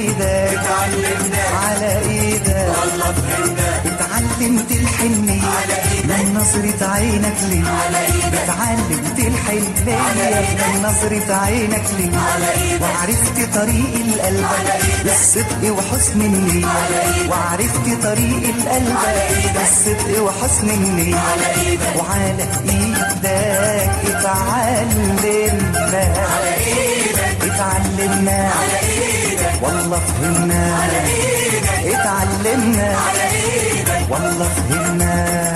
ايدك اتعلمنا على ايدك والله فهمنا اتعلمت الحنية من نظرة عينك لي اتعلمت الحنية من نظرة عينك لي وعرفت طريق القلب بالصدق وحسن النية وعرفت طريق القلب بالصدق وحسن النية وعلى ايدك اتعلمنا اتعلمنا والله فهمنا اتعلمنا والله فهمنا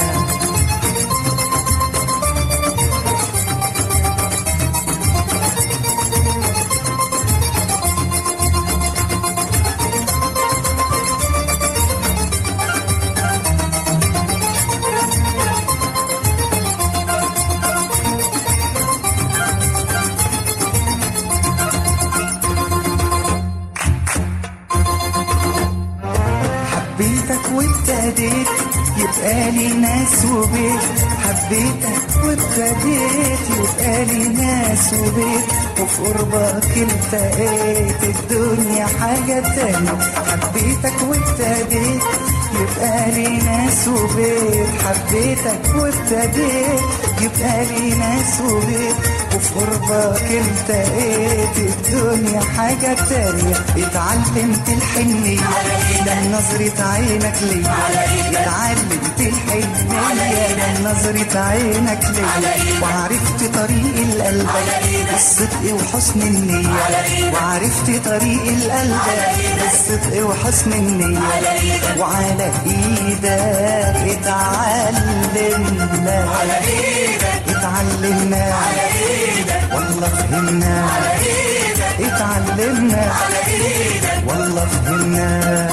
حبيتك وابتديت يبقى لي ناس وبيت حبيتك وابتديت يبقى لي ناس وبيت وفي قربك التقيت الدنيا حاجة تانية حبيتك وابتديت يبقى لي ناس وبيت حبيتك وابتديت يبقى لي ناس وبيت وفي قربك التقيت الدنيا حاجة تانية اتعلمت الحنية من نظرة عينك لي اتعلمت الحنية من نظرة عينك لي وعرفت طريق القلب بالصدق وحسن النية وعرفت طريق القلب بالصدق وحسن النية وعلى ايدك اتعلمنا على ايدك اتعلمنا والله فهمنا اتعلمنا والله فهمنا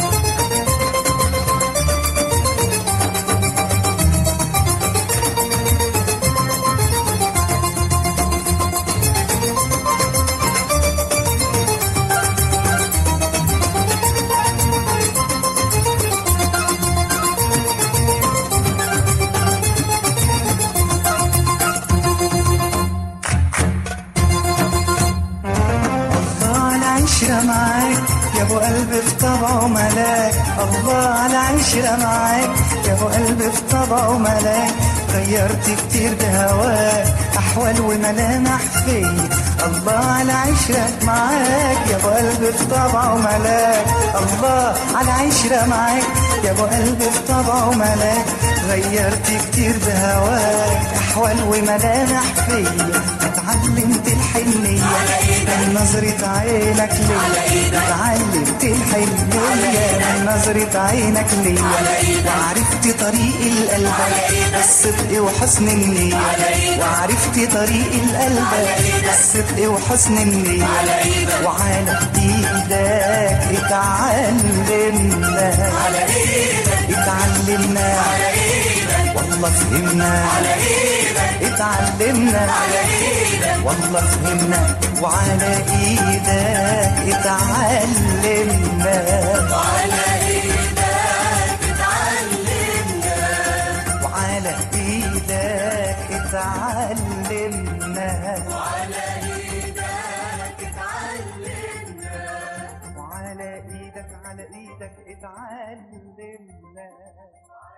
الله على عشرة معاك يا ابو قلب في طبعه ملاك الله على عشرة معاك يا ابو قلب في طبعه ملاك غيرت كتير بهواك احوال وملامح فيا الله على عشرة معاك يا ابو قلب في طبعه ملاك الله على عشرة معاك يا ابو قلب في طبعه ملاك غيرت كتير بهواك احوال وملامح فيا اتعلمت الحنية من نظرة عينك ليا اتعلمت الحنية من نظرة عينك ليا وعرفت طريق القلب بالصدق وحسن النية وعرفت طريق القلب بالصدق وحسن النية وعلى ايدك اتعلمنا اتعلمنا والله فهمنا اتعلمنا والله فهمنا وعلى ايدك اتعلمنا وعلى ايدك اتعلمنا وعلى ايدك على ايدك اتعلمنا